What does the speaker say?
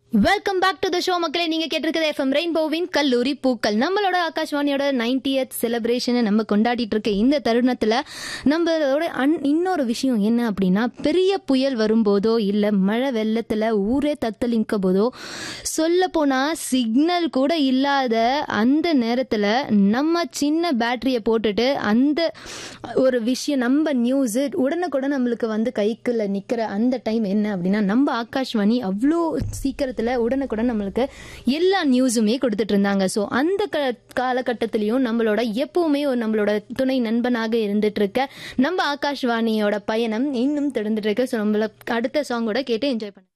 welcome back to the show மக்களே நீங்க கேட்டிருக்கிறது எஃப்எம் ரெயின்போவின் கல்லூரி பூக்கள் நம்மளோட ஆகாஷ்வாணியோட நைன்டியத் செலிப்ரேஷனை நம்ம கொண்டாடிட்டு இருக்க இந்த தருணத்துல நம்மளோட அன் இன்னொரு விஷயம் என்ன அப்படின்னா பெரிய புயல் வரும்போதோ இல்ல மழை வெள்ளத்துல ஊரே தத்தளிக்க போதோ சொல்ல போனா சிக்னல் கூட இல்லாத அந்த நேரத்துல நம்ம சின்ன பேட்டரியை போட்டுட்டு அந்த ஒரு விஷயம் நம்ம நியூஸ் உடனுக்குடன் நம்மளுக்கு வந்து கைக்குள்ள நிக்கிற அந்த டைம் என்ன அப்படின்னா நம்ம ஆகாஷ்வாணி அவ்வளோ சீக்கிரத்துல உடனுக்குடன் நம்மளுக்கு எல்லா நியூஸுமே கொடுத்துட்டு இருந்தாங்க ஸோ அந்த க காலகட்டத்திலையும் நம்மளோட எப்பவுமே ஒரு நம்மளோட துணை நண்பனாக இருந்துட்டு இருக்க நம்ம ஆகாஷ்வாணியோட பயணம் இன்னும் தொடர்ந்துட்டு இருக்கு ஸோ நம்மள அடுத்த சாங்கோட கேட்டு என்ஜாய் பண்ண